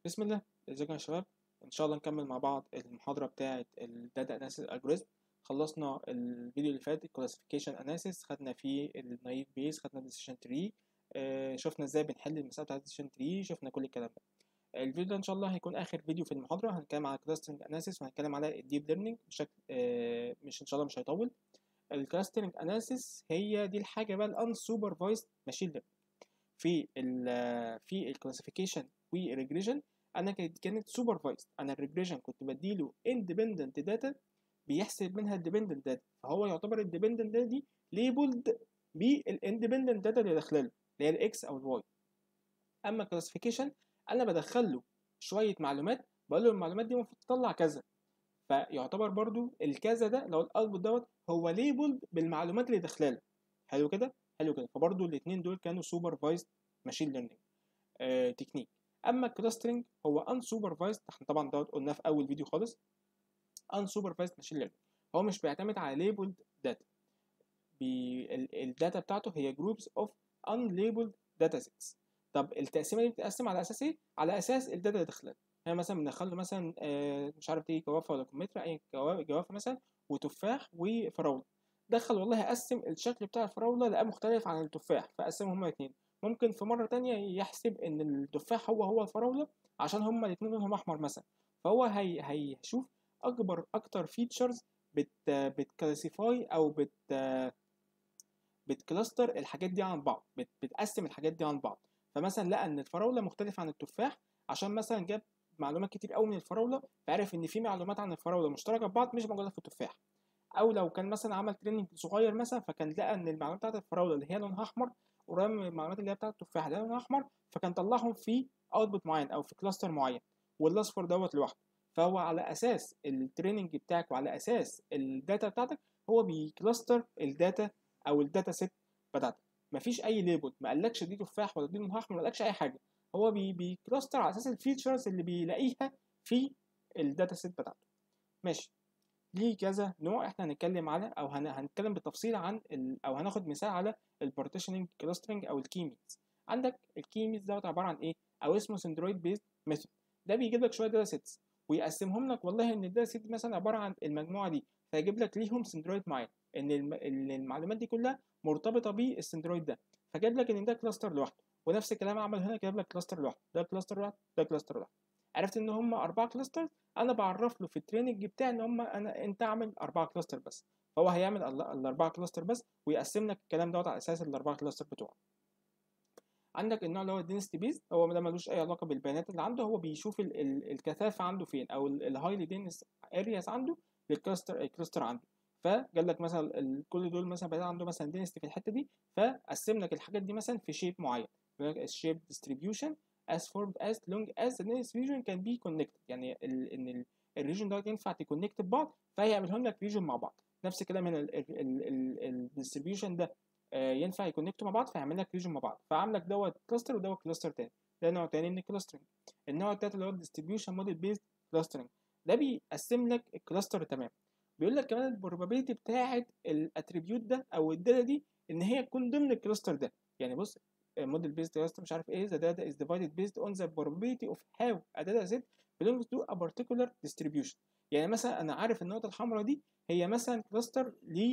بسم الله ازيكم يا شباب ان شاء الله نكمل مع بعض المحاضره بتاعه الداتا اناليسيس الجوريزم خلصنا الفيديو اللي فات الكلاسيفيكيشن اناليسيس خدنا فيه النايف بيس خدنا الديسيشن تري آه شفنا ازاي بنحل المسائل بتاعه الديسيشن تري شفنا كل الكلام ده الفيديو ده ان شاء الله هيكون اخر فيديو في المحاضره هنتكلم على كلاسترنج اناليسيس وهنتكلم على الديب ليرنينج بشكل آه مش ان شاء الله مش هيطول الكلاسترنج اناليسيس هي دي الحاجه بقى الان سوبرفايزد ماشين ليرنينج في ال في الكلاسيفيكيشن والريجريشن انا كانت سوبرفايزد انا الريجريشن كنت بديله اندبندنت داتا بيحسب منها الديبندنت داتا فهو يعتبر الديبندنت داتا دي ليبلد بالاندبندنت داتا اللي داخله له اللي هي الاكس او الواي اما الكلاسيفيكيشن انا بدخل له شويه معلومات بقول له المعلومات دي المفروض تطلع كذا فيعتبر برضو الكذا ده لو الاوتبوت دوت هو ليبلد بالمعلومات اللي داخله له حلو كده حلو كده فبرضو الاثنين دول كانوا سوبرفايزد ماشين ليرنينج تكنيك اما الكلاسترنج هو ان سوبرفايزد احنا طبعا دوت قلناه في اول فيديو خالص ان سوبرفايزد ماشين ليرنينج هو مش بيعتمد على ليبلد داتا الداتا بتاعته هي جروبس اوف unlabeled داتا سيتس طب التقسيمه دي بتتقسم على اساس ايه على اساس الداتا اللي داخله يعني مثلا بندخل له مثلا آه مش عارف ايه جوافه ولا كمثرى اي جوافه مثلا وتفاح وفراوله دخل والله قسم الشكل بتاع الفراوله لقاه مختلف عن التفاح فقسمهم هما الاثنين ممكن في مرة تانية يحسب إن التفاح هو هو الفراولة عشان هما الاتنين لونهم أحمر مثلا فهو هي هيشوف أكبر أكتر فيتشرز بت بتكلاسيفاي أو بت بتكلاستر الحاجات دي عن بعض بت بتقسم الحاجات دي عن بعض فمثلا لقى إن الفراولة مختلفة عن التفاح عشان مثلا جاب معلومات كتير قوي من الفراولة فعرف إن في معلومات عن الفراولة مشتركة ببعض مش موجودة في التفاح أو لو كان مثلا عمل تريننج صغير مثلا فكان لقى إن المعلومات بتاعت الفراولة اللي هي لونها أحمر قريب من المعلومات اللي هي بتاعت التفاح اللي لونها احمر فكان طلعهم في اوتبوت معين او في كلاستر معين والاصفر دوت لوحده فهو على اساس التريننج بتاعك وعلى اساس الداتا بتاعتك هو بيكلاستر الداتا او الداتا سيت بتاعتك مفيش اي ليبل ما قالكش دي تفاح ولا دي لونها احمر ما قالكش اي حاجه هو بي بيكلاستر على اساس الفيتشرز اللي بيلاقيها في الداتا سيت بتاعته ماشي ليه كذا نوع احنا هنتكلم على او هنتكلم بالتفصيل عن ال او هناخد مثال على البارتيشننج كلاسترنج او الكيميز عندك الكيميز دوت عباره عن ايه او اسمه سندرويد بيزد ميثود ده بيجيب لك شويه داتا سيتس ويقسمهم لك والله ان الداتا سيت مثلا عباره عن المجموعه دي فيجيب لك ليهم سندرويد معين ان المعلومات دي كلها مرتبطه بالسندرويد ده فجاب لك ان ده كلاستر لوحده ونفس الكلام عمل هنا جاب لك كلاستر لوحده ده كلاستر لوحده ده كلاستر لوحده عرفت ان هم اربعه كلاستر انا بعرف له في التريننج بتاعي ان هم انا انت اعمل اربعه كلاستر بس فهو هيعمل الاربعه كلاستر بس ويقسم لك الكلام دوت على اساس الاربعه كلاستر بتوعه عندك النوع اللي هو الدينستي بيز هو ده ملوش اي علاقه بالبيانات اللي عنده هو بيشوف ال ال الكثافه عنده فين او الهايلي دينس ارياز عنده للكلاستر الكلاستر عنده فقال لك مثلا كل دول مثلا بقى عنده مثلا دينستي في الحته دي فقسم لك الحاجات دي مثلا في شيب معين الشيب ديستريبيوشن as formed as long as the nearest region can be connected يعني ال ان الريجن دوت ينفع تكونكت ببعض فهيعملهم لك ريجن مع بعض نفس الكلام هنا الديستريبيوشن ده ينفع يكونكتوا مع بعض فيعمل لك ريجن مع بعض فعامل لك دوت كلاستر ودوت كلاستر تاني ده نوع تاني من الكلاسترنج النوع التالت اللي هو الديستريبيوشن موديل بيزد كلاسترنج ده بيقسم لك الكلاستر تمام بيقول لك كمان البروبابيلتي بتاعه الاتريبيوت ده او الداتا دي ان هي تكون ضمن الكلاستر ده يعني بص model based cluster مش عارف ايه the data is divided based on the probability of how a data set belongs to a particular distribution يعني مثلا انا عارف النقطه الحمراء دي هي مثلا كلاستر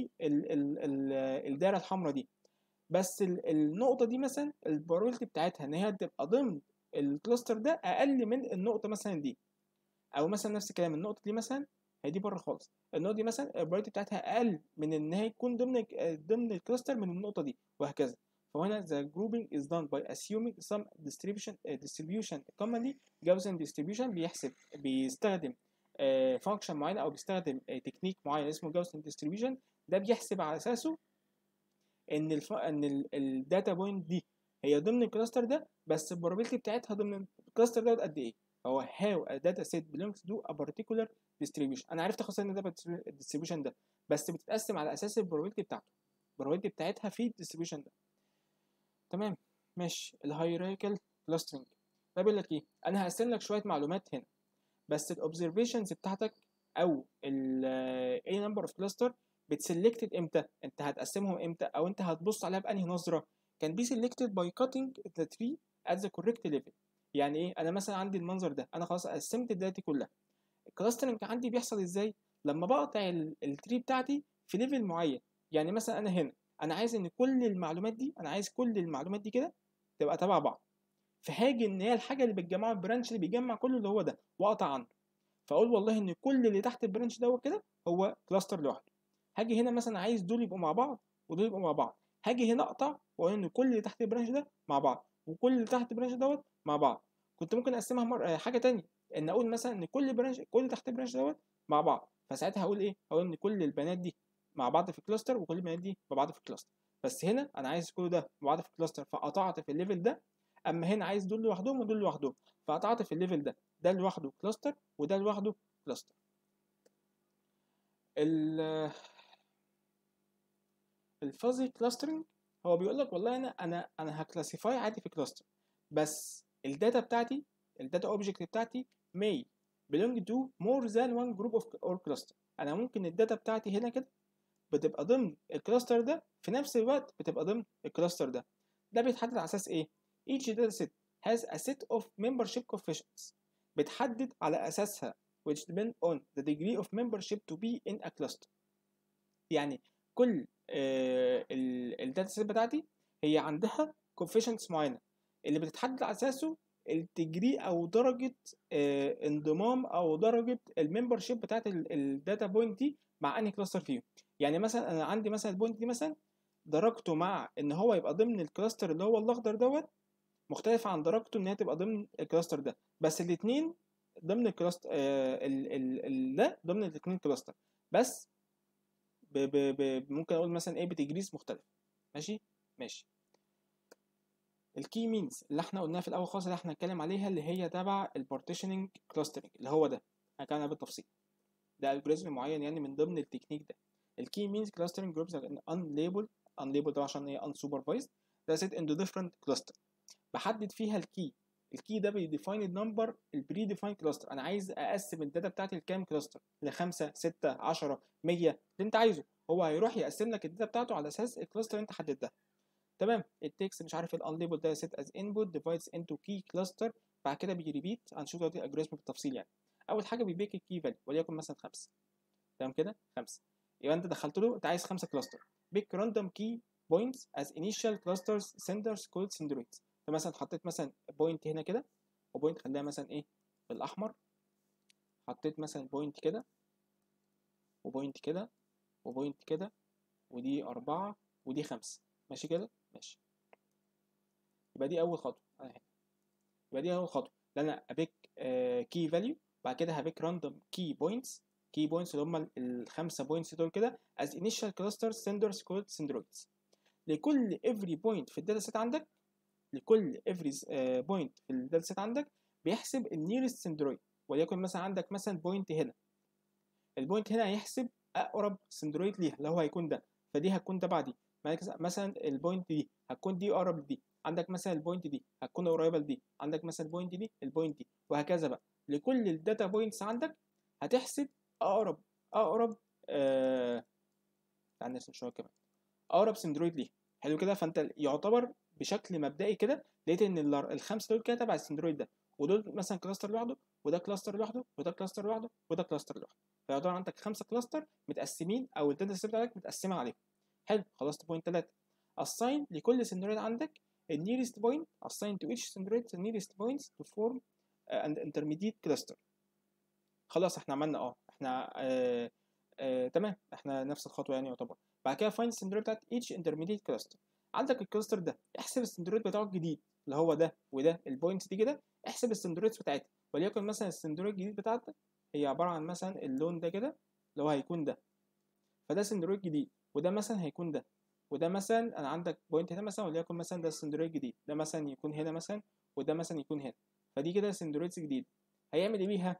للدايره الحمراء دي بس النقطه دي مثلا البروبابيلتي بتاعتها ان هي تبقى ضمن الكلاستر ده اقل من النقطه مثلا دي او مثلا نفس الكلام النقطه دي مثلا هي دي بره خالص النقطه دي مثلا البروبابيلتي بتاعتها اقل من ان هي تكون ضمن ضمن الكلاستر من النقطه دي وهكذا فهنا the grouping is done by assuming some distribution uh, distribution commonly Gaussian distribution بيحسب بيستخدم uh, function معينة أو بيستخدم تكنيك uh, معين اسمه Gaussian distribution ده بيحسب على أساسه إن الف... إن الداتا بوينت دي هي ضمن الكلاستر ده بس البروبابيلتي بتاعتها ضمن الكلاستر ده قد إيه؟ هو how a data set belongs to a particular distribution أنا عرفت خلاص إن ده الديستريبيوشن ده بس بتتقسم على أساس البروبابيلتي بتاعته البروبابيلتي بتاعتها في الديستريبيوشن ده تمام ماشي الهيراريكال كلاسترنج ده بيقول لك ايه انا هقسم لك شويه معلومات هنا بس الاوبزرفيشنز بتاعتك او ال اي نمبر اوف كلاستر بتسلكتد امتى انت هتقسمهم امتى او انت هتبص عليها بانهي نظره can be selected by cutting the tree at the correct level يعني ايه انا مثلا عندي المنظر ده انا خلاص قسمت الداتا دي كلها الكلاسترنج عندي بيحصل ازاي لما بقطع ال- التري بتاعتي في ليفل معين يعني مثلا انا هنا انا عايز ان كل المعلومات دي انا عايز كل المعلومات دي كده تبقى تبع بعض فهاجي ان هي الحاجه اللي بتجمعها البرانش اللي بيجمع كله اللي هو ده واقطع عنه فاقول والله ان كل اللي تحت البرانش دوت كده هو كلاستر لوحده هاجي هنا مثلا عايز دول يبقوا مع بعض ودول يبقوا مع بعض هاجي هنا اقطع واقول ان كل اللي تحت البرانش ده مع بعض وكل اللي تحت البرانش دوت مع بعض كنت ممكن اقسمها مر... آه، حاجه تانية ان اقول مثلا ان كل برانش كل اللي تحت البرانش دوت مع بعض فساعتها هقول ايه هقول ان كل البنات دي مع بعض في كلاستر وكل البنات دي مع بعض في كلاستر بس هنا انا عايز كل ده مع بعض في كلاستر فقطعت في الليفل ده اما هنا عايز دول لوحدهم ودول لوحدهم فقطعت في الليفل ده ده لوحده كلاستر وده لوحده كلاستر ال الفازي كلاسترنج هو بيقول لك والله انا انا انا هكلاسيفاي عادي في كلاستر بس الداتا بتاعتي الداتا اوبجكت بتاعتي may belong to more than one group of or cluster انا ممكن الداتا بتاعتي هنا كده بتبقى ضمن الكلاستر ده في نفس الوقت بتبقى ضمن الكلاستر ده ده بيتحدد على اساس ايه each data set has a set of membership coefficients بتحدد على اساسها which depend on the degree of membership to be in a cluster يعني كل الداتا سيت بتاعتي هي عندها coefficients معينه اللي بتتحدد على اساسه التجري او درجه آه، انضمام او درجه الممبرشيب بتاعت الداتا بوينت دي مع انهي كلاستر فيهم يعني مثلا انا عندي مثلا البوينت دي مثلا درجته مع ان هو يبقى ضمن الكلاستر اللي هو الاخضر دوت مختلفه عن درجته ان هي تبقى ضمن الكلاستر ده بس الاثنين ضمن الكلاستر آه ال ال ال ده ضمن الاثنين كلاستر بس ب ب ب ممكن اقول مثلا ايه بتجريس مختلف ماشي ماشي الكي مينز اللي احنا قلناها في الاول خالص اللي احنا هنتكلم عليها اللي هي تبع البارتيشننج كلاسترنج اللي هو ده هنتكلم بالتفصيل ده الجوريزم معين يعني من ضمن التكنيك ده الكي مينز كلاسترنج جروبز unlabeled unlabeled ده عشان هي unsupervised ده set into different cluster بحدد فيها الكي الكي ده بيديفاين النمبر البري ديفاين كلاستر انا عايز اقسم الداتا بتاعتي لكام كلاستر لخمسة ستة عشرة مية اللي انت عايزه هو هيروح يقسم لك الداتا بتاعته على اساس الكلاستر اللي انت حددتها تمام التكست مش عارف الانليبل ده set as input divides into key cluster بعد كده بيريبيت هنشوف دلوقتي الالجوريزم بالتفصيل يعني اول حاجه بيبيك الكي فاليو وليكن مثلا خمسة تمام كده خمسة يبقى انت دخلت له انت عايز خمسة كلاستر بيك راندوم كي بوينتس as initial clusters senders called sendroids فمثلا حطيت مثلا بوينت هنا كده وبوينت خليها مثلا ايه بالاحمر حطيت مثلا بوينت كده وبوينت كده وبوينت كده ودي أربعة ودي خمسة ماشي كده ماشي يبقى دي أول خطوة أنا هنا يبقى دي أول خطوة إن أنا أبيك كي فاليو بعد كده هبيك راندوم كي بوينتس كي بوينتس اللي هم الخمسة بوينتس دول كده as initial cluster senders called sendroids لكل every point في الداتا سيت عندك لكل every بوينت في الداتا سيت عندك بيحسب النيرست سندرويد وليكن مثلا عندك مثلا بوينت هنا البوينت هنا هيحسب اقرب سندرويد ليها اللي هو هيكون ده فدي هتكون تبع دي مثلا البوينت دي هتكون دي اقرب لدي عندك مثلا البوينت دي هتكون قريبه لدي عندك مثلا البوينت دي البوينت دي وهكذا بقى لكل الداتا بوينتس عندك هتحسب اقرب اقرب آه تعال نرسم شويه كمان اقرب سندرويد ليها حلو كده فانت يعتبر بشكل مبدئي كده لقيت ان الخمسه دول كده تبع السندرويد ده ودول مثلا كلاستر لوحده وده كلاستر لوحده وده كلاستر لوحده وده كلاستر لوحده فيعتبر عندك خمسه كلاستر متقسمين او الداتا سيت بتاعتك متقسمه عليهم حلو خلصت بوينت 3 assign لكل سندرويد عندك النيرست بوينت assign to each سندرويد the nearest points to form uh, an intermediate cluster خلاص احنا عملنا اه احنا آه آه تمام احنا نفس الخطوه يعني يعتبر بعد كده find السندرويد بتاعت each intermediate cluster عندك الكلاستر ده احسب السندرويد بتاعه الجديد اللي هو ده وده البوينتس دي كده احسب السندرويدز بتاعتها وليكن مثلا السندرويد الجديد بتاعتك هي عباره عن مثلا اللون ده كده اللي هو هيكون ده فده سندرويد جديد وده مثلا هيكون ده وده مثلا انا عندك بوينت هنا مثلا وليكن مثلا ده السندرويد الجديد ده مثلا يكون هنا مثلا وده مثلا يكون هنا فدي كده سندرويدز جديد هيعمل ايه بيها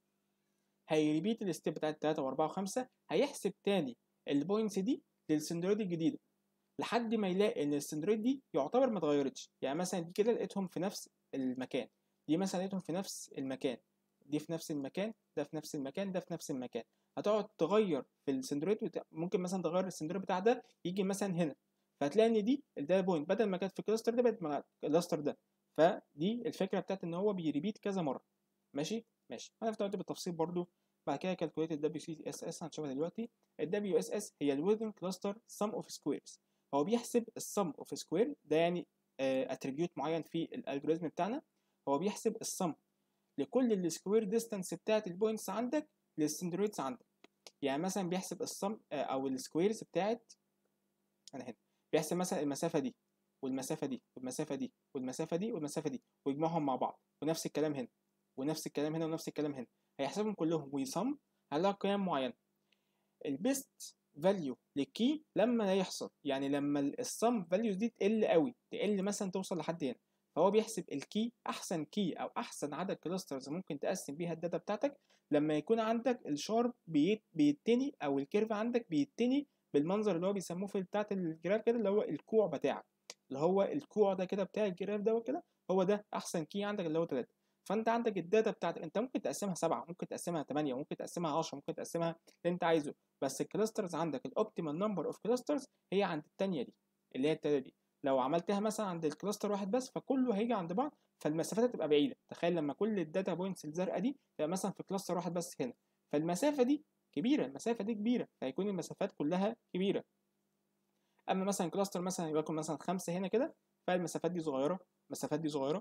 هيريبيت الستيب بتاعت 3 و4 و5 هيحسب تاني البوينتس دي للسندرويد الجديده لحد ما يلاقي ان السندرويد دي يعتبر ما اتغيرتش يعني مثلا دي كده لقيتهم في نفس المكان دي مثلا لقيتهم في نفس المكان دي في نفس المكان ده في نفس المكان ده في نفس المكان هتقعد تغير في السندرويد بتاع ممكن مثلا تغير السندرويد بتاع ده يجي مثلا هنا فهتلاقي ان دي الداتا بوينت بدل ما كانت في الكلاستر ده بقت مع الكلاستر ده فدي الفكره بتاعت ان هو بيريبيت كذا مره ماشي ماشي انا دلوقتي بالتفصيل برضو بعد كده كالكوليت الدبليو سي اس اس هنشوفها دلوقتي الدبليو اس اس هي الويزن كلاستر سم اوف سكويرز هو بيحسب السم اوف سكوير ده يعني اتريبيوت معين في الالجوريزم بتاعنا هو بيحسب السم لكل السكوير ديستانس بتاعت البوينتس عندك للسندرويدز عندك يعني مثلا بيحسب السم او السكويرز بتاعت انا هنا بيحسب مثلا المسافه دي والمسافه دي والمسافه دي والمسافه دي والمسافه دي ويجمعهم مع بعض ونفس الكلام هنا ونفس الكلام هنا ونفس الكلام هنا هيحسبهم كلهم ويصم هيلاقي قيم معينه البيست فاليو للكي لما ده يحصل يعني لما السم فاليوز دي تقل قوي تقل مثلا توصل لحد هنا فهو بيحسب الكي احسن كي او احسن عدد كلاسترز ممكن تقسم بيها الداتا بتاعتك لما يكون عندك الشارب بيت بيتني او الكيرف عندك بيتني بالمنظر اللي هو بيسموه في بتاعت الجراف كده اللي هو الكوع بتاعك اللي هو الكوع ده كده بتاع الجراف ده كده هو ده احسن كي عندك اللي هو 3 فانت عندك الداتا بتاعتك انت ممكن تقسمها 7 ممكن تقسمها 8 ممكن تقسمها 10 ممكن تقسمها اللي انت عايزه بس الكلاسترز عندك الاوبتيمال نمبر اوف كلاسترز هي عند الثانيه دي اللي هي التالتة دي لو عملتها مثلا عند الكلاستر واحد بس فكله هيجي عند بعض فالمسافات هتبقى بعيده تخيل لما كل الداتا بوينتس الزرقاء دي تبقى مثلا في كلاستر واحد بس هنا فالمسافه دي كبيره المسافه دي كبيره فهيكون المسافات كلها كبيره اما مثلا كلاستر مثلا يبقى مثلا خمسه هنا كده فالمسافات دي صغيره المسافات دي صغيره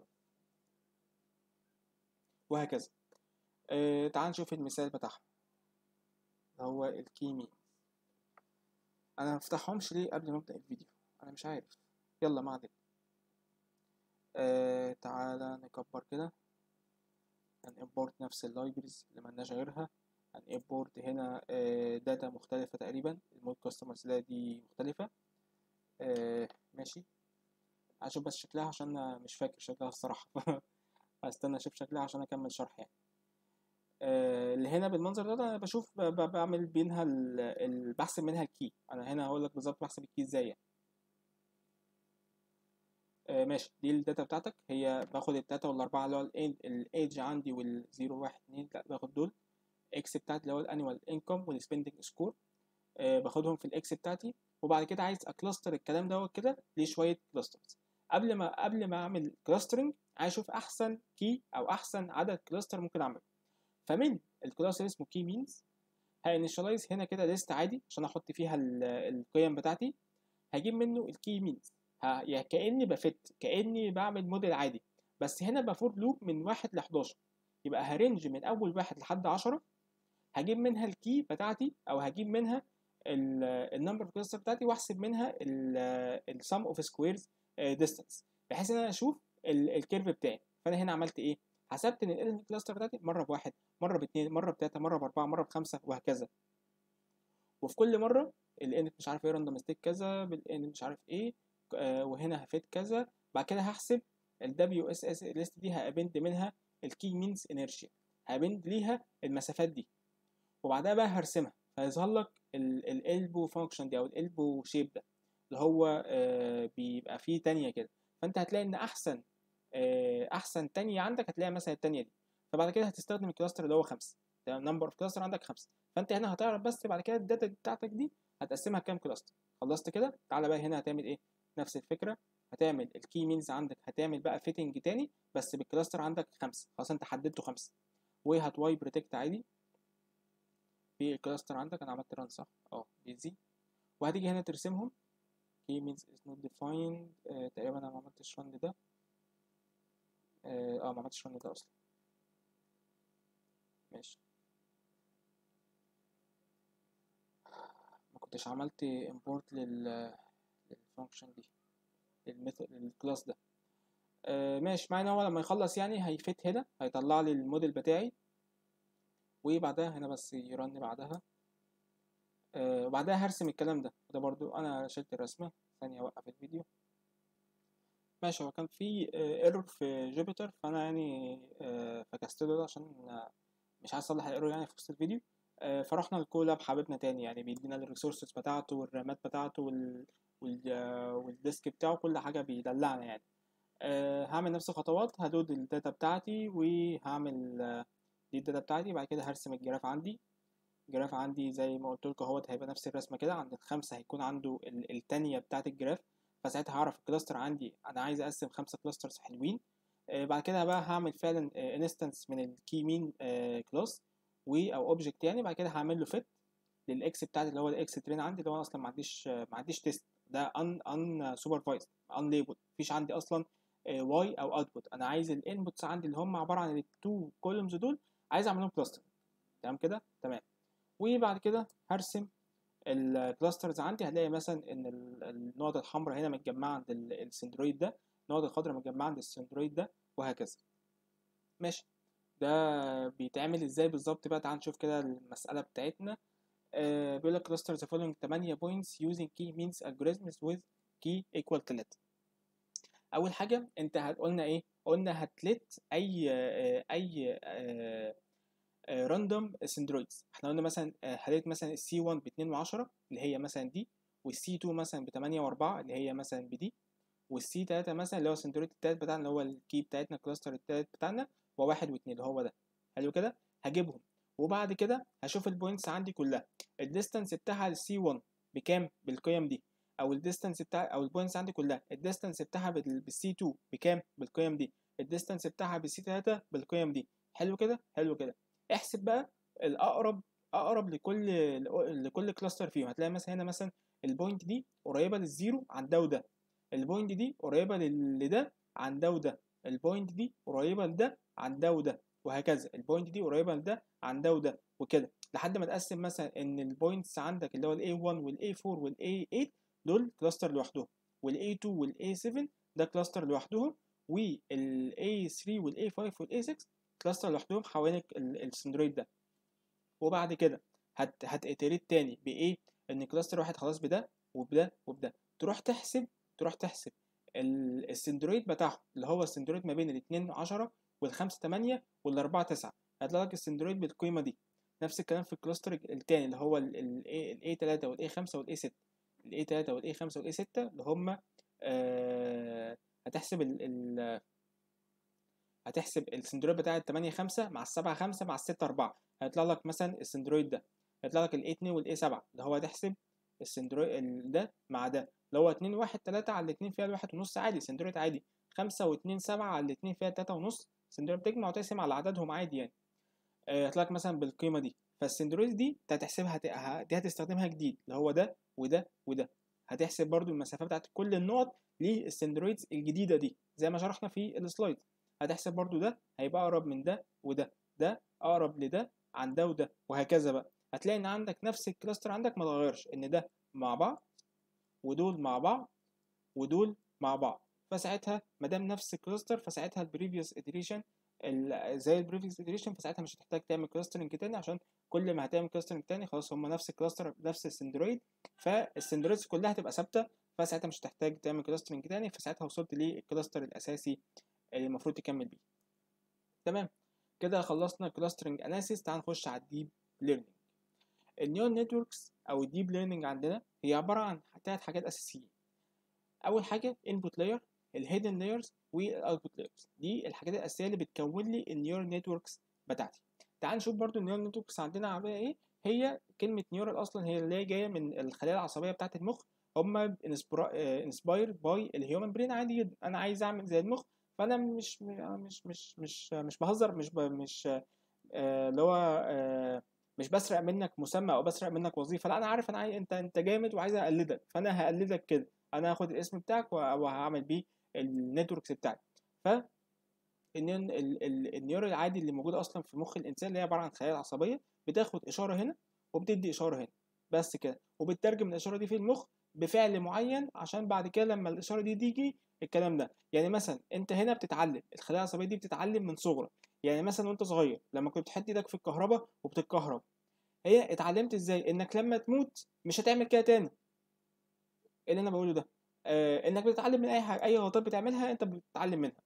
وهكذا آه تعال نشوف المثال بتاعها هو الكي مين انا ما افتحهمش ليه قبل ما ابدا الفيديو انا مش عارف يلا ما علينا آه تعالى نكبر كده هنimporт نفس اللايبرز اللي ملناش غيرها هنimporت هنا آه داتا مختلفة تقريبا المود كاستمرز ده دي مختلفة آه ماشي هشوف بس شكلها عشان أنا مش فاكر شكلها الصراحة هستنى اشوف شكلها عشان اكمل شرح يعني آه اللي هنا بالمنظر ده انا بشوف بعمل بينها بحسب منها الكي انا هنا هقول لك بالظبط بحسب الكي ازاي يعني. آه ماشي دي الداتا بتاعتك هي باخد التلاتة والأربعة اللي هو الإيدج عندي والزيرو واحد اتنين لأ باخد دول إكس بتاعتي اللي هو الأنيوال إنكم والسبندنج سكور آه باخدهم في الإكس بتاعتي وبعد كده عايز أكلاستر الكلام دوت كده لشوية كلاسترز قبل ما قبل ما أعمل كلاسترنج عايز أشوف أحسن كي أو أحسن عدد كلاستر ممكن أعمله فمن الكلاستر اسمه كي مينز هانيشالايز هنا كده ليست عادي عشان أحط فيها القيم بتاعتي هجيب منه الكي مينز يعني كاني بفت كاني بعمل موديل عادي بس هنا بفور لوب من واحد ل 11 يبقى هرنج من اول واحد لحد 10 هجيب منها الكي بتاعتي او هجيب منها النمبر اوف كلاستر بتاعتي واحسب منها السم اوف سكويرز ديستانس بحيث ان انا اشوف الكيرف بتاعي فانا هنا عملت ايه حسبت ان الاليمنت كلاستر بتاعتي مره بواحد مره باثنين مره بثلاثه مره باربعه مره بخمسه وهكذا وفي كل مره الانت مش عارف ايه راندوم ستيك كذا بالانت مش عارف ايه آه وهنا هفيت كذا بعد كده هحسب ال WSS ليست دي هابند منها الكي مينز انيرشيا هابند ليها المسافات دي وبعدها بقى هرسمها فيظهر لك الالبو فانكشن دي او الالبو شيب ده اللي هو آه بيبقى فيه تانية كده فانت هتلاقي ان احسن آه احسن تانية عندك هتلاقي مثلا التانية دي فبعد كده هتستخدم الكلاستر اللي هو خمسة نمبر اوف كلاستر عندك خمسة فانت هنا هتعرف بس بعد كده الداتا بتاعتك دي هتقسمها كام كلاستر خلصت كده تعالى بقى هنا هتعمل ايه نفس الفكره هتعمل الكي مينز عندك هتعمل بقى فيتنج تاني بس بالكلاستر عندك خمسة خلاص انت حددته خمسة وهتواي بروتكت عادي في الكلاستر عندك انا عملت ران صح اه بيزي وهتيجي هنا ترسمهم key means is not defined آه تقريبا انا ما عملتش ران ده اه ما عملتش ران ده اصلا ماشي ما كنتش عملت import لل للفانكشن دي الميثود الكلاس ده آه ماشي معنى هو لما يخلص يعني هيفت هنا هيطلع لي الموديل بتاعي وبعدها هنا بس يرن بعدها آه وبعدها هرسم الكلام ده وده برضو انا شلت الرسمه ثانيه اوقف الفيديو ماشي هو كان في ايرور آه في جوبيتر فانا يعني آه فكست له ده عشان مش عايز اصلح الايرور يعني في وسط الفيديو آه فرحنا لكولاب حبيبنا تاني يعني بيدينا الريسورسز بتاعته والرامات بتاعته وال والديسك بتاعه كل حاجه بيدلعنا يعني أه هعمل نفس الخطوات هلود الداتا بتاعتي وهعمل دي الداتا بتاعتي بعد كده هرسم الجراف عندي الجراف عندي زي ما قلت لكم اهوت هيبقى نفس الرسمه كده عند الخمسه هيكون عنده التانية بتاعت الجراف فساعتها هعرف الكلاستر عندي انا عايز اقسم خمسه كلاسترز حلوين آه، بعد كده بقى هعمل فعلا انستنس من الكي مين كلاس و او اوبجكت يعني بعد كده هعمل له فيت للاكس بتاعتي اللي هو الاكس ترين عندي اللي هو اصلا ما عنديش ما عنديش تيست ده ان ان سوبرفايزد ان ليبل مفيش عندي اصلا واي او اوتبوت انا عايز الانبوتس عندي اللي هم عباره عن التو كولومز دول عايز اعمل لهم كلاستر تمام كده تمام وبعد كده هرسم الكلاسترز عندي هلاقي مثلا ان ال- النقط الحمراء هنا متجمعه عند ال- السندرويد ده النقط الخضراء متجمعه عند السندرويد ده وهكذا ماشي ده بيتعمل ازاي بالظبط بقى تعال نشوف كده المساله بتاعتنا آه بيقول لك cluster the following 8 points using key means algorithms with key equal to let اول حاجه انت هت- قلنا ايه قلنا هتلت اي آه، اي راندوم سندرويدز احنا قلنا مثلا آه، هلت مثلا السي 1 ب 2 و10 اللي هي مثلا دي والسي 2 مثلا ب 8 و4 اللي هي مثلا بدي والسي 3 مثلا اللي هو السندرويد التالت بتاعنا اللي هو الكي بتاعتنا الكلاستر التالت بتاعنا وواحد واثنين اللي هو ده حلو كده هجيبهم وبعد كده هشوف البوينتس عندي كلها الديستانس بتاعها للسي 1 بكام بالقيم دي او الديستانس بتاع او البوينتس عندي كلها الديستانس بتاعها بالسي 2 بكام بالقيم دي الديستانس بتاعها بالسي 3 بالقيم دي حلو كده حلو كده احسب بقى الاقرب اقرب لكل لكل كلاستر فيهم هتلاقي مثلا هنا مثلا البوينت دي قريبه للزيرو عن ده وده البوينت دي قريبه لل- لده عن ده وده البوينت دي قريبه لده عن ده وده وهكذا البوينت دي قريبه لده عن ده وده وكده لحد ما تقسم مثلا ان البوينتس عندك اللي هو الاي 1 والاي 4 والاي 8 دول كلاستر لوحدهم والاي 2 والاي 7 ده كلاستر لوحدهم والاي 3 والاي 5 والاي 6 كلاستر لوحدهم حوالين ال- السندرويد ده وبعد كده هت هتأتريت تاني بإيه؟ إن كلاستر واحد خلاص بده وبده وبده تروح تحسب تروح تحسب ال- السندرويد بتاعهم اللي هو السندرويد ما بين الاتنين عشرة والخمسة تمانية والأربعة تسعة هيطلع لك السندرويد بالقيمة دي نفس الكلام في الكلاستر التاني اللي هو ال A 3 وال A 5 وال A 6 ال A 3 وال A 5 وال A 6 اللي هم آه هتحسب ال ال هتحسب السندرويد بتاع ال 8 5 مع ال 7 5 مع ال 6 4 هيطلع لك مثلا السندرويد ده هيطلع لك ال A 2 وال A 7 اللي هو هتحسب السندرويد ال- ده مع ده اللي هو 2 1 3 على الاتنين فيها الواحد ونص عادي سندرويد عادي 5 و2 7 على الاتنين فيها 3 ونص سندرويد بتجمع وتقسم على عددهم عادي يعني آه، هيطلع لك مثلا بالقيمه دي فالسندرويد دي انت هتحسبها هت- ه- دي هتستخدمها جديد اللي هو ده وده وده هتحسب برضو المسافه بتاعت كل النقط للسندرويدز الجديده دي زي ما شرحنا في السلايد هتحسب برضو ده هيبقى اقرب من ده وده ده اقرب لده عن ده وده وهكذا بقى هتلاقي ان عندك نفس الكلاستر عندك ما اتغيرش ان ده مع بعض ودول مع بعض ودول مع بعض فساعتها ما دام نفس الكلاستر فساعتها البريفيوس iteration ال- زي البريفيوس iteration فساعتها مش هتحتاج تعمل كلاسترنج تاني عشان كل ما هتعمل كلاسترنج تاني خلاص هم نفس الكلاستر نفس السندرويد فالسندرويدز كلها هتبقى ثابته فساعتها مش هتحتاج تعمل كلاسترنج تاني فساعتها وصلت للكلاستر الاساسي اللي المفروض تكمل بيه تمام كده خلصنا كلاسترنج اناليسيس تعال نخش على الديب ليرنينج النيورال نتوركس او الديب ليرنينج عندنا هي عباره عن ثلاث حاجات اساسيه اول حاجه input layer الهيدن لايرز والاوتبوت لايرز دي الحاجات الاساسيه اللي بتكون لي النيورال نتوركس بتاعتي تعال نشوف برضو النيورال نتوركس عندنا عباره ايه هي كلمه نيورال اصلا هي اللي هي جايه من الخلايا العصبيه بتاعه المخ هم انسبايرد باي الهيومن برين عادي جدا انا عايز اعمل زي المخ فانا مش مش مش مش مش بهزر مش ب- مش آه، اللي هو آه، مش بسرق منك مسمى او بسرق منك وظيفه لا انا عارف انا عايز انت انت جامد وعايز اقلدك فانا هقلدك كده انا هاخد الاسم بتاعك وه- وهعمل بيه النتوركس بتاعتي ف النيون- ال- ال- النيورال العادي اللي موجود اصلا في مخ الانسان اللي هي عباره عن خلايا عصبيه بتاخد اشاره هنا وبتدي اشاره هنا بس كده وبتترجم الاشاره دي في المخ بفعل معين عشان بعد كده لما الاشاره دي تيجي الكلام ده يعني مثلا انت هنا بتتعلم الخلايا العصبيه دي بتتعلم من صغرك يعني مثلا وانت صغير لما كنت بتحط ايدك في الكهرباء وبتتكهرب هي اتعلمت ازاي انك لما تموت مش هتعمل كده تاني ايه اللي انا بقوله ده آه انك بتتعلم من اي حاجه اي غلطات بتعملها انت بتتعلم منها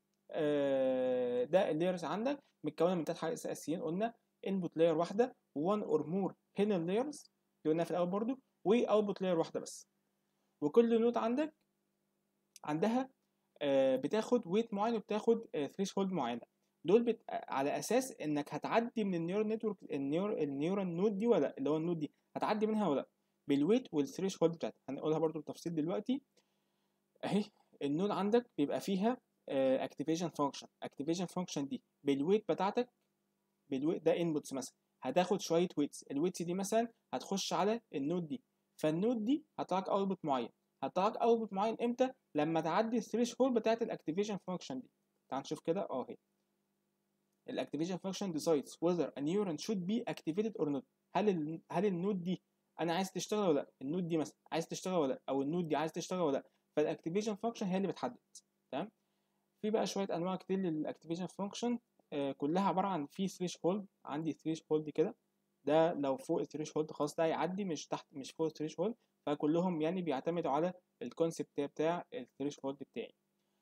آه ده اللايرز عندك متكونه من ثلاث حاجات اساسيين قلنا انبوت لاير واحده وان اور مور هيدن لايرز اللي قلناها في الاول برضو واوتبوت لاير واحده بس وكل نود عندك عندها آه بتاخد ويت معين وبتاخد ثريش هولد معينه دول بت... على اساس انك هتعدي من النيورال نتورك النيور النيورال نود دي ولا لأ، اللي هو النود دي هتعدي منها ولا لأ. بالويت والثريش هولد بتاعتها هنقولها برضو بالتفصيل دلوقتي اهي النود عندك بيبقى فيها اكتيفيشن فانكشن اكتيفيشن فانكشن دي بالويت بتاعتك بالويت ده انبوتس مثلا هتاخد شويه ويتس الويتس دي مثلا هتخش على النود دي فالنود دي هتطلعك اوتبوت معين هتطلعك اوتبوت معين امتى لما تعدي الثريش هولد بتاعت الاكتيفيشن فانكشن دي تعال نشوف كده اه اهي الاكتيفيشن فانكشن decides whether a neuron should be activated or not هل ال هل النود دي انا عايز تشتغل ولا لا النود دي مثلا عايز تشتغل ولا لا او النود دي عايز تشتغل ولا لا فالاكتيفيشن فانكشن هي اللي بتحدد تمام في بقى شويه انواع كتير للاكتيفيشن فانكشن آه كلها عباره عن في ثريش هولد عندي ثريش هولد كده ده لو فوق الثريش هولد خلاص ده هيعدي مش تحت مش فوق الثريش هولد فكلهم يعني بيعتمدوا على الكونسيبت بتاع الثريش هولد بتاعي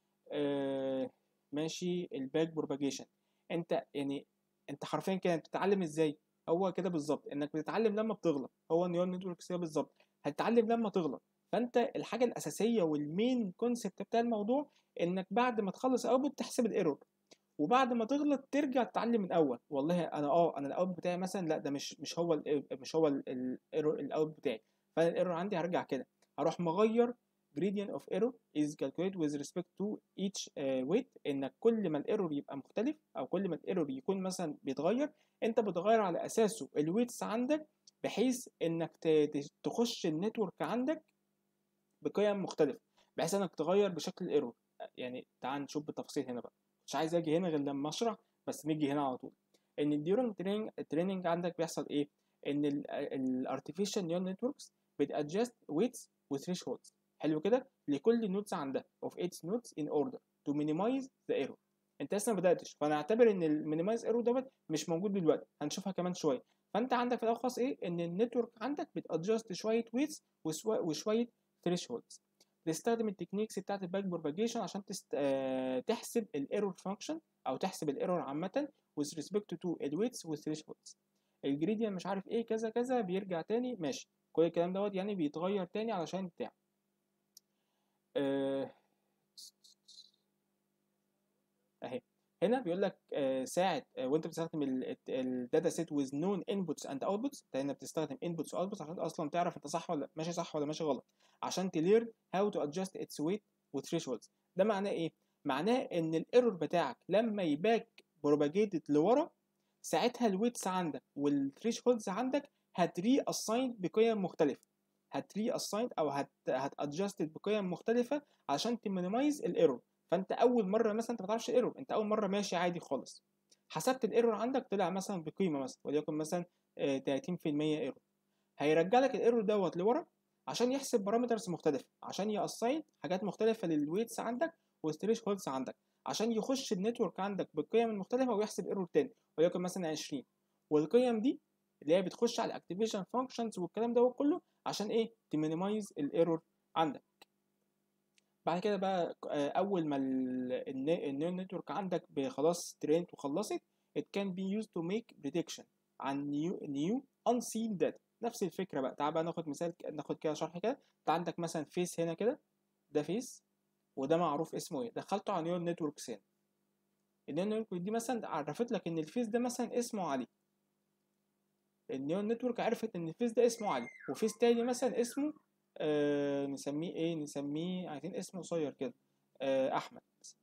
آه ماشي الباك بروباجيشن انت يعني انت حرفيا كده بتتعلم ازاي هو كده بالظبط انك بتتعلم لما بتغلط هو النيورال نتورك كده بالظبط هتتعلم لما تغلط فانت الحاجه الاساسيه والمين كونسيبت بتاع الموضوع انك بعد ما تخلص اوتبوت تحسب الايرور وبعد ما تغلط ترجع تتعلم من اول والله انا اه انا الاوت بتاعي مثلا لا ده مش مش هو ال مش هو الايرور الاوت بتاعي فانا الايرور عندي هرجع كده هروح مغير gradient of error is calculated with respect to each uh, weight انك كل ما الايرور يبقى مختلف او كل ما الايرور يكون مثلا بيتغير انت بتغير على اساسه الويتس عندك بحيث انك تخش النتورك عندك بقيم مختلفه بحيث انك تغير بشكل الايرور يعني تعال نشوف بالتفصيل هنا بقى مش عايز اجي هنا غير لما اشرح بس نيجي هنا على طول ان during training التريننج عندك بيحصل ايه ان الارتفيشال نيورال نتوركس بتادجست ويتس وثريشولدز حلو كده لكل نودز عندها of its nodes in order to minimize the error انت لسه ما بداتش فانا اعتبر ان المينيمايز ايرور دوت مش موجود دلوقتي هنشوفها كمان شويه فانت عندك في الاول خالص ايه ان النتورك عندك بتادجست شويه ويتس وشويه ثريشولدز تستخدم التكنيكس بتاعت الباك بروباجيشن عشان تست... آه... تحسب الايرور فانكشن او تحسب الايرور عامه with respect to الويتس والثريشولدز الجريديان مش عارف ايه كذا كذا بيرجع تاني ماشي كل الكلام دوت يعني بيتغير تاني علشان بتاع آه... اهي هنا بيقول لك آه ساعه آه وانت بتستخدم الداتا سيت with known inputs and outputs انت هنا بتستخدم inputs و outputs عشان اصلا تعرف انت صح ولا ماشي صح ولا ماشي غلط عشان تلير how to adjust its weight و thresholds ده معناه ايه معناه ان الايرور بتاعك لما يباك بروباجيتد لورا ساعتها الويتس عندك والثريشولدز عندك هتري اسايند بقيم مختلفه هتري اسايند او هت هتادجستد بقيم مختلفه عشان تمينيمايز الايرور فانت اول مره مثلا انت ما تعرفش الايرور انت اول مره ماشي عادي خالص حسبت الايرور عندك طلع مثلا بقيمه مثلا وليكن مثلا 30% ايرور هيرجع لك الايرور دوت لورا عشان يحسب بارامترز مختلفه عشان ياساين حاجات مختلفه للويتس عندك والثريش هولدز عندك عشان يخش النتورك عندك بالقيم المختلفه ويحسب ايرور تاني وليكن مثلا 20 والقيم دي اللي هي بتخش على الاكتيفيشن فانكشنز والكلام دوت كله عشان ايه تمينيمايز الايرور عندك بعد كده بقى اول ما النيو نتورك عندك خلاص ترينت وخلصت it can be used to make prediction عن new new unseen data نفس الفكره بقى تعال بقى ناخد مثال ناخد كده شرح كده انت عندك مثلا فيس هنا كده ده فيس وده معروف اسمه ايه دخلته على نيورال نتورك هنا النيورال نتورك دي مثلا عرفت لك ان الفيس ده مثلا اسمه علي النيورال نتورك عرفت ان الفيس ده اسمه علي وفيس تاني مثلا اسمه آه نسميه ايه نسميه عايزين اسم قصير كده آه احمد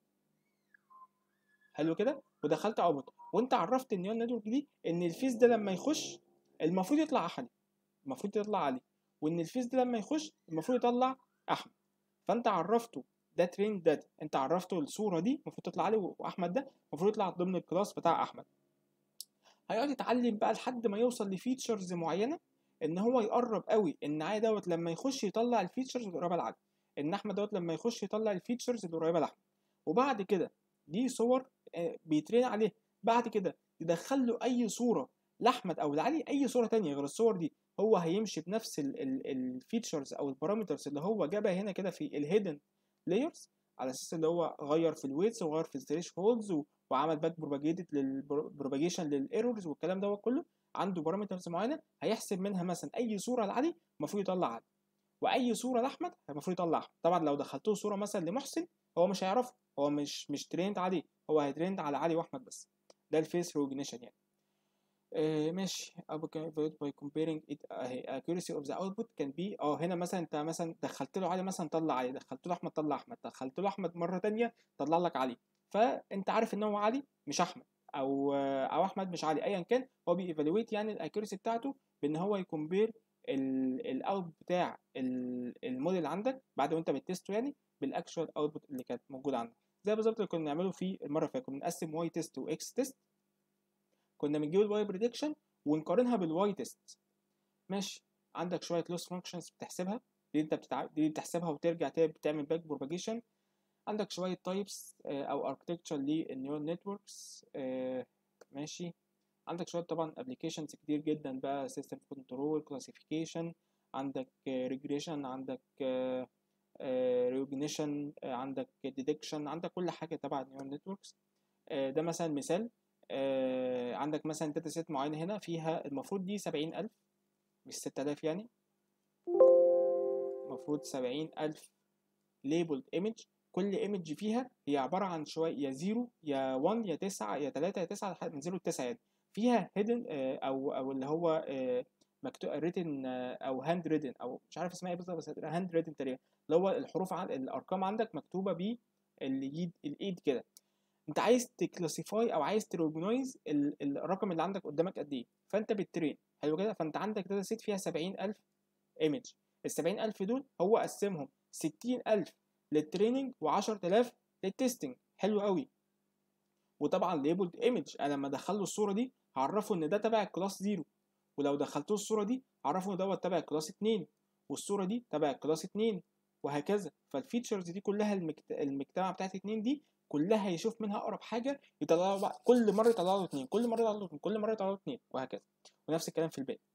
حلو كده ودخلت اوتبوت وانت عرفت النيورال نتورك دي ان الفيس ده لما يخش المفروض يطلع احد المفروض يطلع علي وان الفيس ده لما يخش المفروض يطلع احمد فانت عرفته ده ترين داتا انت عرفته الصوره دي المفروض تطلع علي واحمد ده المفروض يطلع ضمن الكلاس بتاع احمد هيقعد يتعلم بقى لحد ما يوصل لفيتشرز معينه ان هو يقرب قوي ان علي دوت لما يخش يطلع الفيتشرز القريبه لعلي ان احمد دوت لما يخش يطلع الفيتشرز القريبه لاحمد وبعد كده دي صور بيترين عليها بعد كده يدخل له اي صوره لاحمد او لعلي اي صوره تانية غير الصور دي هو هيمشي بنفس الفيتشرز او البارامترز اللي هو جابها هنا كده في الهيدن لايرز على اساس اللي هو غير في الويتس وغير في الثريش هولدز وعمل باك بروباجيتد للبروباجيشن للايرورز والكلام دوت كله عنده بارامترز معينه هيحسب منها مثلا اي صوره لعلي المفروض يطلع علي واي صوره لاحمد المفروض يطلع احمد طبعا لو دخلته صوره مثلا لمحسن هو مش هيعرفه هو مش مش تريند عليه هو هيتريند على علي واحمد بس ده الفيس ريكوجنيشن يعني آه ماشي output can evaluate by comparing it اهي accuracy of the output can be اه هنا مثلا انت مثلا دخلت له علي مثلا طلع علي دخلت له احمد طلع احمد دخلت له احمد مره تانية طلع لك علي فانت عارف ان هو علي مش احمد او او احمد مش علي ايا كان هو بييفالويت يعني الاكيورسي بتاعته بان هو يكمبير الاوت بتاع الموديل اللي عندك بعد ما انت بتستو يعني بالاكشوال اوتبوت اللي كانت موجوده عندك زي بالظبط اللي كنا بنعمله في المره اللي فاتت كنا بنقسم واي تيست واكس تيست كنا بنجيب الواي بريدكشن ونقارنها بالواي تيست ماشي عندك شويه لوس فانكشنز بتحسبها دي انت بتتع... دي بتحسبها وترجع تاني بتعمل باك بروباجيشن عندك شويه تايبس او اركتكتشر للنيورال نتوركس ماشي عندك شويه طبعا ابلكيشنز كتير جدا بقى سيستم كنترول كلاسيفيكيشن عندك ريجريشن عندك ريوجنيشن عندك ديدكشن عندك كل حاجه تبع النيورال نتوركس ده مثلا مثال عندك مثلا داتا سيت معينه هنا فيها المفروض دي سبعين ألف مش ستة آلاف يعني المفروض سبعين ألف labeled image كل ايمج فيها هي عباره عن شويه يا زيرو يا 1 يا 9 يا 3 يا 9 لحد من 0 ل 9 يعني فيها هيدن او او اللي هو مكتوب ريتن او هاند ريتن او مش عارف اسمها ايه بالظبط بس هاند ريتن تقريبا اللي هو الحروف عن الارقام عندك مكتوبه بالايد الايد كده انت عايز تكلاسيفاي او عايز تروجنايز الرقم اللي عندك قدامك قد ايه فانت بترين حلو كده فانت عندك داتا سيت فيها 70000 ايمج ال 70000 دول هو قسمهم 60000 للتريننج و10000 للتستنج حلو قوي وطبعا ليبلد ايمج انا لما ادخل له الصوره دي هعرفه ان ده تبع الكلاس 0 ولو دخلت له الصوره دي هعرفه ان دوت تبع الكلاس 2 والصوره دي تبع الكلاس 2 وهكذا فالفيتشرز دي كلها المجت... المجتمع بتاعت 2 دي كلها يشوف منها اقرب حاجه يطلع له بقى كل مره يطلع له 2 كل مره يطلع له 2 كل مره يطلع له 2 وهكذا ونفس الكلام في الباقي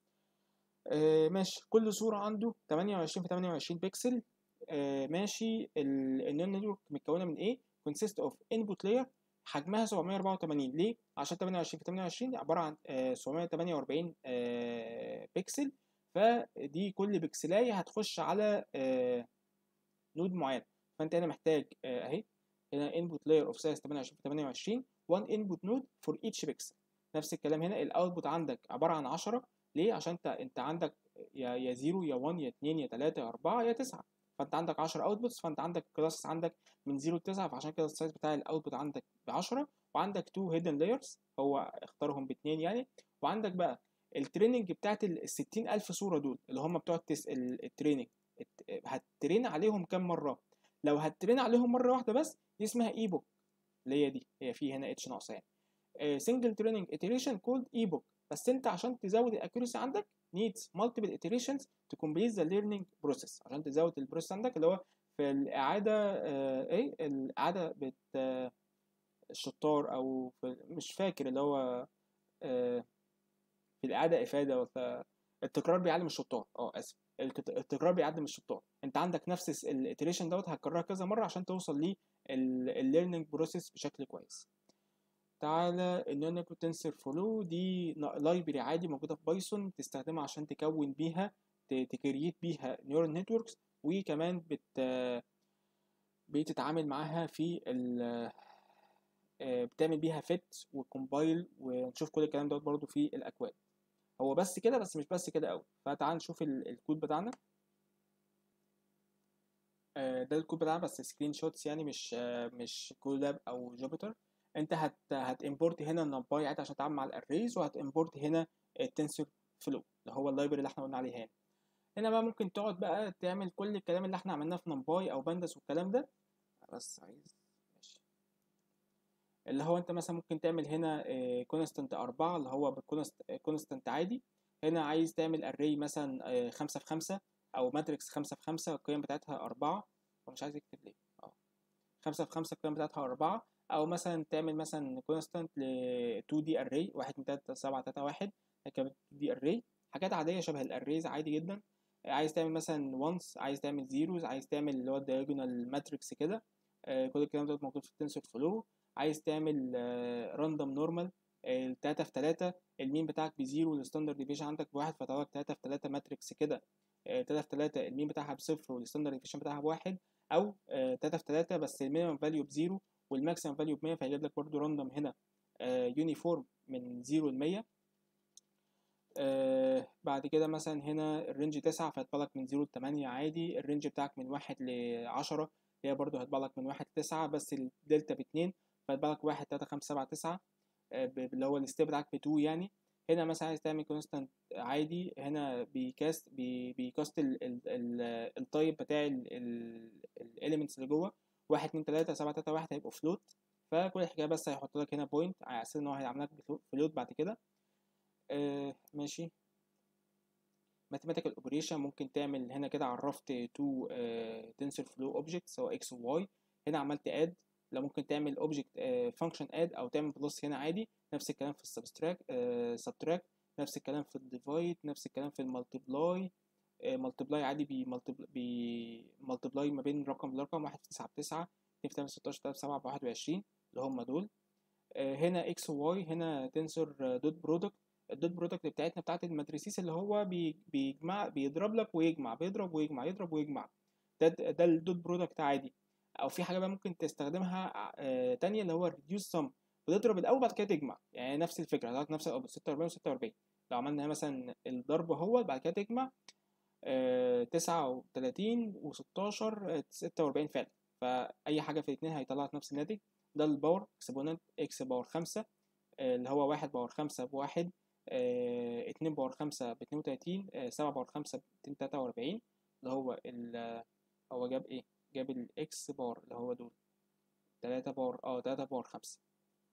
آه ماشي كل صوره عنده 28 في 28 بكسل آه ماشي النيورال نتورك متكونه من ايه consist of input layer حجمها 784 ليه عشان 28 في 28 عباره عن آه 748 آه بكسل فدي كل بكسلايه هتخش على آه نود معين فانت هنا محتاج اهي هنا input layer of size 28 في 28 one input node for each pixel نفس الكلام هنا الاوتبوت عندك عباره عن 10 ليه عشان انت انت عندك يا يا 0 يا 1 يا 2 يا 3 يا 4 يا 9 فانت عندك 10 اوتبوتس فانت عندك كلاسز عندك من 0 ل 9 فعشان كده السايز بتاع الاوتبوت عندك ب 10 وعندك 2 هيدن لايرز هو اختارهم باثنين يعني وعندك بقى التريننج بتاعت ال 60000 صوره دول اللي هم بتوع التريننج هتترين عليهم كام مره لو هتترين عليهم مره واحده بس دي اسمها اي بوك اللي هي دي هي في هنا اتش ناقصه يعني سنجل تريننج iteration كولد اي بوك بس انت عشان تزود الاكيورسي عندك needs multiple iterations to complete the learning process عشان تزود البروسيس عندك اللي هو في الإعادة آه ايه الإعادة بت آه الشطار أو في مش فاكر اللي هو آه في الإعادة إفادة ولا التكرار بيعلم الشطار اه آسف التكرار بيعلم الشطار انت عندك نفس الاتريشن دوت هتكررها كذا مرة عشان توصل للليرنينج بروسيس بشكل كويس تعالى النيورال تنسر فلو دي لايبرري عادي موجوده في بايثون تستخدمها عشان تكون بيها تكريت بيها نيورال نتوركس وكمان بت بتتعامل معاها في ال بتعمل بيها فيت وكومبايل ونشوف كل الكلام دوت برضو في الاكواد هو بس كده بس مش بس كده قوي فتعال نشوف الكود بتاعنا ده الكود بتاعنا بس سكرين شوتس يعني مش مش كولاب او جوبيتر انت هت هتمبورت هنا النمباي عادي عشان تتعامل مع الاريز وهتمبورت هنا التنسور فلو اللي هو اللايبرري اللي احنا قلنا عليه هنا هنا بقى ممكن تقعد بقى تعمل كل الكلام اللي احنا عملناه في نمباي او بانداس والكلام ده بس عايز ماشي اللي هو انت مثلا ممكن تعمل هنا كونستانت أربعة اللي هو كونستانت عادي هنا عايز تعمل اري مثلا خمسة في خمسة او ماتريكس خمسة في خمسة القيم بتاعتها أربعة هو مش عايز يكتب ليه اه خمسة في خمسة القيم بتاعتها أربعة او مثلا تعمل مثلا كونستانت ل 2 دي اري 1 2 3 7 3 1 كمان 2 دي اري حاجات عاديه شبه الاريز عادي جدا عايز تعمل مثلا وانس عايز تعمل زيروز عايز تعمل اللي هو الدايجونال ماتريكس كده آه كل الكلام ده موجود في التنسور فلو عايز تعمل راندوم نورمال 3 في 3 المين بتاعك بزيرو الستاندرد ديفيشن عندك بواحد فتعتبر 3 في 3 ماتريكس كده 3 في 3 المين بتاعها بصفر والستاندرد ديفيشن بتاعها بواحد او 3 في 3 بس المينيمم فاليو بزيرو والماكسيمم فاليو ب 100 فهيجيب لك برضه راندوم هنا يونيفورم من 0 ل 100 آه بعد كده مثلا هنا الرينج تسعة فيطبع لك من زيرو لتمانية عادي الرينج بتاعك من واحد لعشرة اللي هي برضه هيطبع لك من واحد لتسعة بس الدلتا باتنين فيطبع لك واحد تلاتة خمسة سبعة تسعة آه ب- اللي هو الستيب بتاعك بتو يعني هنا مثلا عايز تعمل كونستانت عادي هنا بيكاست بي بيكاست ال- ال- ال- التايب بتاع الاليمنتس اللي جوه واحد اتنين تلاتة سبعة تلاتة واحد هيبقوا فلوت فكل الحكاية بس هيحط لك هنا بوينت على أساس إن هو هيعمل لك فلوت بعد كده آه ماشي mathematical operation ممكن تعمل هنا كده عرفت تو تنسر فلو اوبجكت سواء اكس وواي هنا عملت اد لو ممكن تعمل اوبجكت فانكشن اد او تعمل بلس هنا عادي نفس الكلام في السبستراكت سبتراكت نفس الكلام في الديفايد نفس الكلام في المالتيبلاي مالتيبلاي عادي بمالتيبلاي ما بين رقم لرقم واحد في تسعة بتسعة اتنين في تمانية ستاشر تلاتة سبعة بواحد وعشرين اللي هم دول آه، هنا اكس وواي هنا تنسر دوت برودكت الدوت برودكت بتاعتنا بتاعت الماتريسيس اللي هو بي- بيجمع بيضرب لك ويجمع بيضرب ويجمع يضرب ويجمع ده ده الدوت برودكت عادي او في حاجه بقى ممكن تستخدمها آه تانية اللي هو ريديوس سم بتضرب الاول بعد كده تجمع يعني نفس الفكره هتاخد نفس الأوبر 46 و 46 لو عملنا مثلا الضرب هو بعد كده تجمع آه 39 و 16 46 فعلا فاي حاجه في الاثنين هيطلع لك نفس الناتج ده الباور اكسبوننت اكس باور 5 اللي هو واحد باور خمسة بواحد آه، اتنين باور خمسة باتنين وتلاتين آه، سبعة باور خمسة باتنين تلاتة وأربعين اللي هو ال هو جاب ايه؟ جاب الإكس بار اللي هو دول تلاتة بار اه تلاتة بار خمسة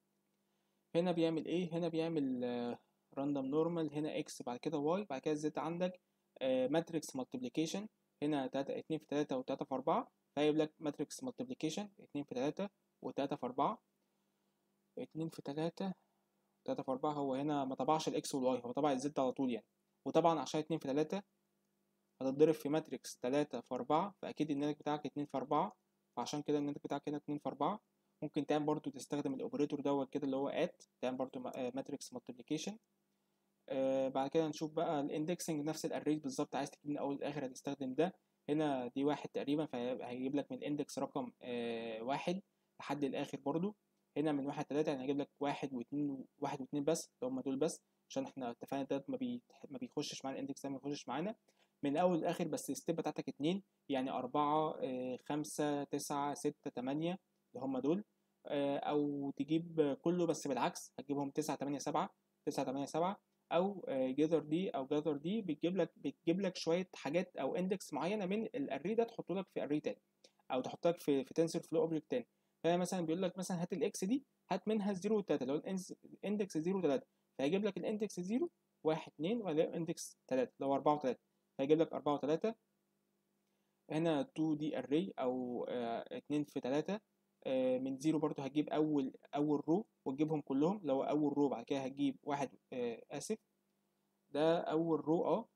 هنا بيعمل ايه؟ هنا بيعمل راندوم نورمال هنا اكس بعد كده واي بعد كده زد عندك ماتريكس مالتيبليكيشن هنا تلاتة اتنين في تلاتة وتلاتة في أربعة فيجيب لك ماتريكس مالتيبليكيشن اتنين في تلاتة وتلاتة في أربعة اتنين في تلاتة تلاتة في أربعة هو هنا ما طبعش الإكس والواي هو طبع الزد على طول يعني وطبعا عشان اتنين في تلاتة هتتضرب في ماتريكس تلاتة في أربعة فأكيد الناتج بتاعك اتنين في أربعة فعشان كده الناتج بتاعك هنا اتنين في أربعة ممكن تعمل برضو تستخدم الأوبريتور دوت كده اللي هو ات تعمل برضو ماتريكس مالتيبليكيشن آه بعد كده نشوف بقى الاندكسنج نفس الاريز بالظبط عايز تجيب من اول لاخر هتستخدم ده هنا دي واحد تقريبا فهيجيب لك من الاندكس رقم آه واحد لحد الاخر برضو هنا من واحد تلاتة يعني هيجيب لك واحد واتنين واحد واتنين بس اللي هما دول بس عشان احنا اتفقنا ده ما, بي... ما بيخشش معانا الاندكس ده ما بيخشش معانا من اول لاخر بس الستيب بتاعتك اتنين يعني أربعة آه خمسة تسعة ستة تمانية اللي هما دول آه او تجيب كله بس بالعكس هتجيبهم تسعة تمانية سبعة تسعة تمانية سبعة او جذر دي او جذر دي بتجيب لك بتجيب لك شويه حاجات او اندكس معينه من الاري ده تحطه لك في اري تاني او تحط لك في في تنسر فلو اوبجكت تاني فهي مثلا بيقول لك مثلا هات الاكس دي هات منها 0 و3 اللي هو الاندكس 0 و3 فهيجيب لك الاندكس 0 1 2 ولا الاندكس 3 اللي هو 4 و3 فهيجيب لك 4 و3 هنا 2 دي اري او 2 في 3 من زيرو برضو هتجيب اول اول رو وتجيبهم كلهم لو اول رو بعد كده هتجيب واحد آه اسف ده اول رو اه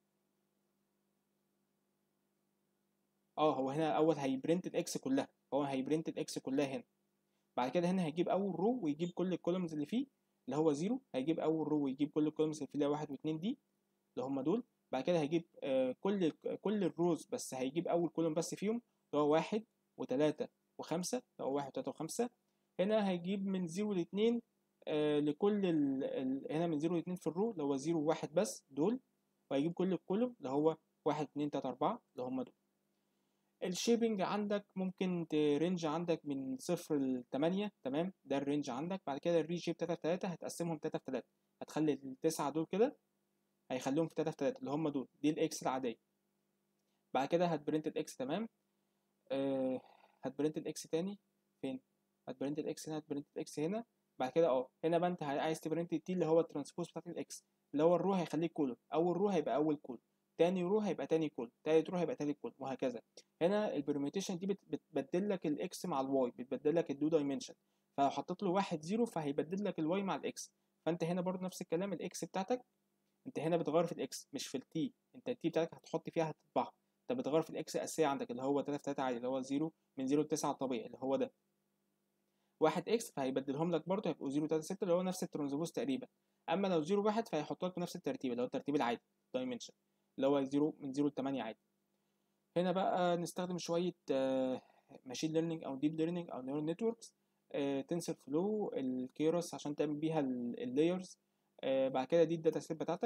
اه هو هنا اول هيبرنت الاكس كلها هو هيبرنت الاكس كلها هنا بعد كده هنا هيجيب اول رو ويجيب كل الكولومز اللي فيه اللي هو زيرو هيجيب اول رو ويجيب كل الكولومز اللي فيه اللي هو واحد واتنين دي اللي هم دول بعد كده هيجيب آه كل كل الروز بس هيجيب اول كولوم بس فيهم اللي هو واحد وتلاتة وخمسة اللي هو واحد وتلاتة وخمسة هنا هيجيب من زيرو لاتنين آه لكل ال... ال... هنا من زيرو لاتنين في الرو اللي هو زيرو وواحد بس دول وهيجيب كل الكولوم اللي هو واحد اتنين تلاتة أربعة اللي هم دول الشيبنج عندك ممكن ترينج عندك من صفر لتمانية تمام ده الرينج عندك بعد كده الريشيب تلاتة في تلاتة هتقسمهم تلاتة في تلاتة هتخلي التسعة دول كده هيخليهم في تلاتة في تلاتة اللي هم دول دي الإكس العادية بعد كده هتبرنت الإكس تمام آه هتبرنت الإكس تاني فين هتبرنت الإكس هنا هتبرنت الإكس هنا بعد كده اه هنا بقى انت عايز تبرنت التي اللي هو الترانسبوز بتاعت الاكس اللي هو الرو هيخليك كولوم اول رو هيبقى اول كولوم تاني رو هيبقى تاني كولوم تالت رو هيبقى تالت كولوم وهكذا هنا البرميتيشن دي بتبدل لك الاكس مع الواي بتبدل لك الدو دايمنشن فلو حطيت له واحد زيرو فهيبدل لك الواي مع الاكس فانت هنا برضو نفس الكلام الاكس بتاعتك انت هنا بتغير في الاكس مش في التي انت التي بتاعتك هتحط فيها هتطبعها انت بتغير في الاكس الاساسيه عندك اللي هو 3 في 3 عادي اللي هو 0 من 0 ل 9 الطبيعي اللي هو ده واحد اكس فهيبدلهم لك برضه هيبقوا 0 3 6 اللي هو نفس الترانسبوز تقريبا اما لو 0 1 فهيحط لك بنفس الترتيب اللي هو الترتيب العادي دايمنشن اللي هو 0 من 0 ل 8 عادي هنا بقى نستخدم شويه ماشين ليرنينج او ديب ليرنينج او نيورال نتوركس تنسر فلو الكيروس عشان تعمل بيها اللايرز بعد كده دي الداتا سيت بتاعتك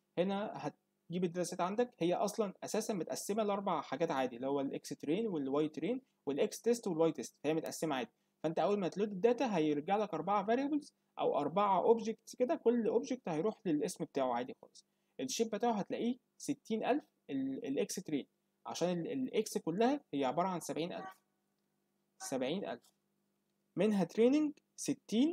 هنا هتجيب الداتا سيت عندك هي اصلا اساسا متقسمه لاربع حاجات عادي اللي هو الاكس ترين والواي ترين والاكس تيست والواي تيست هي متقسمه عادي فانت اول ما تلود الداتا هيرجع لك اربعه فاريبلز او اربعه اوبجكتس كده كل اوبجكت هيروح للاسم بتاعه عادي خالص الشيب بتاعه هتلاقيه 60000 الاكس ترين عشان الاكس كلها هي عباره عن 70000 70000 منها تريننج 60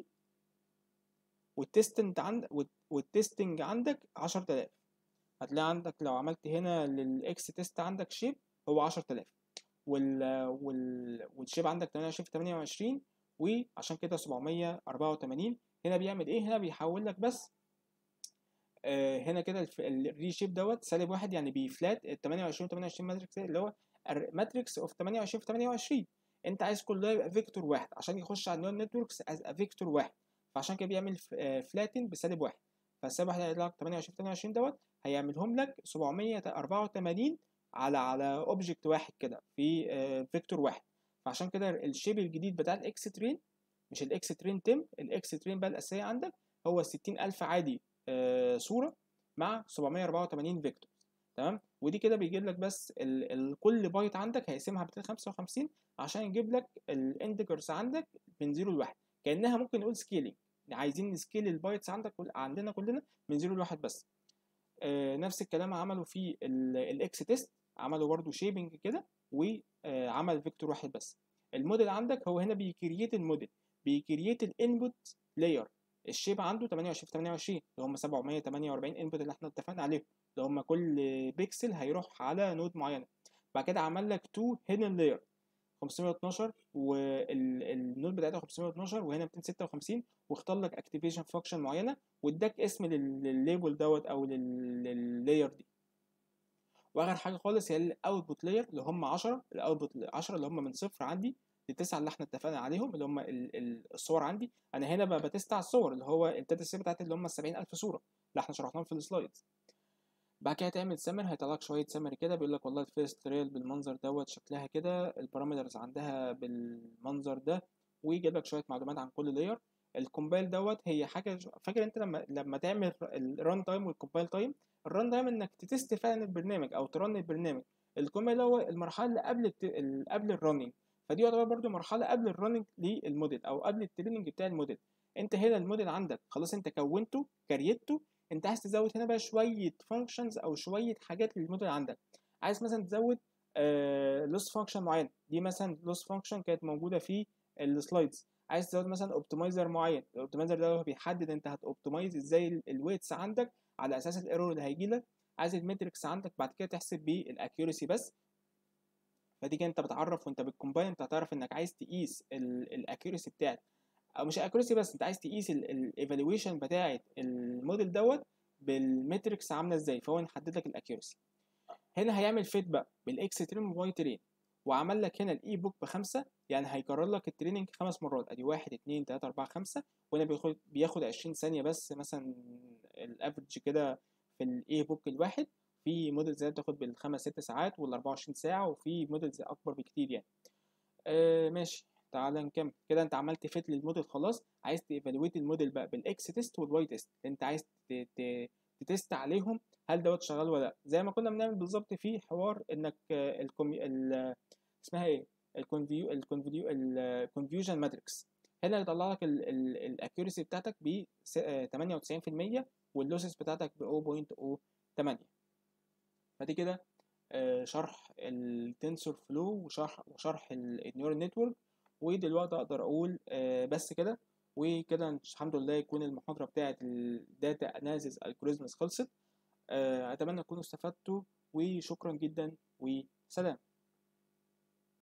والتستنج عندك والتستنج عندك 10000 هتلاقي عندك لو عملت هنا للاكس تيست عندك شيب هو 10000 وال وال والشيب عندك 28 في 28 وعشان كده 784 هنا بيعمل ايه هنا بيحول لك بس آه هنا كده الري شيب دوت سالب واحد يعني بيفلات ال 28 28 ماتريكس اللي هو ماتريكس اوف 28 في 28 انت عايز كله يبقى فيكتور واحد عشان يخش على النيورال نتوركس از فيكتور واحد فعشان كده بيعمل فلاتن بسالب واحد فالسالب واحد هيطلع لك 28 في 28 دوت هيعملهم لك 784 على على اوبجكت واحد كده في فيكتور واحد فعشان كده الشيب الجديد بتاع الاكس ترين مش الاكس ترين تم الاكس ترين بقى الاساسيه عندك هو 60000 عادي صوره مع 784 فيكتور تمام ودي كده بيجيب لك بس ال ال كل بايت عندك هيقسمها ب 255 عشان يجيب لك الاندجرز عندك من 0 ل 1 كانها ممكن نقول سكيلينج عايزين نسكيل البايتس عندك عندنا كلنا من 0 ل 1 بس آه نفس الكلام عملوا في الاكس تيست عملوا برده شيبنج كده وعمل فيكتور واحد بس الموديل عندك هو هنا بيكرييت الموديل بيكرييت الانبوت لاير الشيب عنده 28 في 28 اللي هم 748 انبوت اللي احنا اتفقنا عليهم اللي هم كل بيكسل هيروح على نود معينه بعد كده عمل لك 2 هيدن لاير 512 والنود بتاعتها 512 وهنا 256 واختار لك اكتيفيشن فانكشن معينه واداك اسم للليبل دوت او لللاير دي واخر حاجه خالص هي الاوتبوت لاير اللي هم 10 الاوتبوت 10 اللي هم من صفر عندي للتسعه اللي احنا اتفقنا عليهم اللي هم الصور عندي انا هنا بقى بتست على الصور اللي هو الداتا سيت بتاعتي اللي هم ال 70000 صوره اللي احنا شرحناهم في السلايدز بعد كده تعمل سمر هيطلع لك شويه سمري كده بيقول لك والله الفيرست ريل بالمنظر دوت شكلها كده البارامترز عندها بالمنظر ده ويجيب لك شويه معلومات عن كل لاير الكومبايل دوت هي حاجه فاكر انت لما لما تعمل الران تايم والكومبايل تايم الران تايم انك تتست فعلا البرنامج او ترن البرنامج الكومبايل هو المرحله اللي قبل الت... قبل الرننج فدي يعتبر برده مرحله قبل الرننج للموديل او قبل التريننج بتاع الموديل انت هنا الموديل عندك خلاص انت كونته كريته انت عايز تزود هنا بقى شويه فانكشنز او شويه حاجات للموديل عندك عايز مثلا تزود لوس فانكشن معين دي مثلا لوس فانكشن كانت موجوده في السلايدز عايز تزود مثلا اوبتمايزر معين الاوبتمايزر ده بيحدد انت هتوبتمايز ازاي الويتس عندك على اساس الايرور اللي هيجي لك عايز الميتريكس عندك بعد كده تحسب بيه الاكيورسي بس فدي كده انت بتعرف وانت بالكومباين انت هتعرف انك عايز تقيس الاكيورسي بتاعت او مش الاكيورسي بس انت عايز تقيس الايفالويشن بتاعت الموديل دوت بالميتريكس عامله ازاي فهو يحدد لك الاكيورسي هنا هيعمل فيت بقى بالاكس ترين والواي ترين وعمل لك هنا الاي بوك بخمسة يعني هيكرر لك التريننج خمس مرات ادي واحد اتنين تلاتة اربعة خمسة وهنا بياخد بياخد عشرين ثانية بس مثلا الافرج كده في الاي بوك الواحد في موديل زي بتاخد بالخمس ست ساعات وال 24 ساعة وفي موديلز اكبر بكتير يعني آه ماشي تعالى نكمل كده انت عملت فيت للموديل خلاص عايز تيفالويت الموديل بقى بالاكس تيست والواي تيست انت عايز تتست عليهم هل دوت شغال ولا لا زي ما كنا بنعمل بالظبط في حوار انك الكومي ال اسمها ايه الكونفيو الكونفيو الكونفيوجن ماتريكس هنا يطلع لك الاكيورسي بتاعتك ب 98% واللوسز بتاعتك ب 0.08 فدي كده شرح التنسور فلو وشرح وشرح النيورال نتورك ودلوقتي اقدر اقول بس كده وكده الحمد لله يكون المحاضره بتاعه الداتا اناليسيس الجوريزمز خلصت اتمنى تكونوا استفدتوا وشكرا جدا وسلام